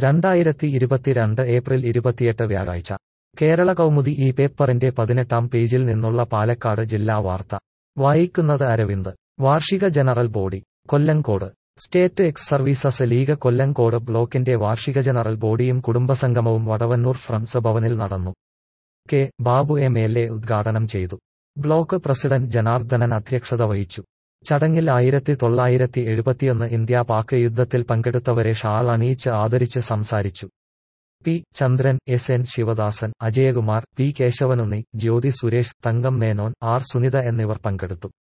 രണ്ടായിരത്തി ഇരുപത്തിരണ്ട് ഏപ്രിൽ ഇരുപത്തിയെട്ട് വ്യാഴാഴ്ച കേരള കൗമുദി ഈ പേപ്പറിന്റെ പതിനെട്ടാം പേജിൽ നിന്നുള്ള പാലക്കാട് ജില്ലാ വാർത്ത വായിക്കുന്നത് അരവിന്ദ് വാർഷിക general body Kollengode state ex services league Kollengode ബ്ലോക്കിന്റെ വാർഷിക ജനറൽ ബോഡിയും കുടുംബസംഗമവും വടവന്നൂർ ഫ്രണ്ട്സ് ഭവനിൽ നടന്നു K Babu M L A ഉദ്ഘാടനം ചെയ്തു ബ്ലോക്ക് പ്രസിഡന്റ് ജനാർദ്ദനൻ അധ്യക്ഷത വഹിച്ചു ചടങ്ങിൽ ആയിരത്തി തൊള്ളായിരത്തി എഴുപത്തിയൊന്ന് ഇന്ത്യ പാക് യുദ്ധത്തിൽ പങ്കെടുത്തവരെ ഷാൾ അണിയിച്ച് ആദരിച്ച് സംസാരിച്ചു P Chandran S N Sivadasan Ajayakumar P Kesavanunni Jyothi Suresh Thankam Menon R Sunitha എന്നിവർ പങ്കെടുത്തു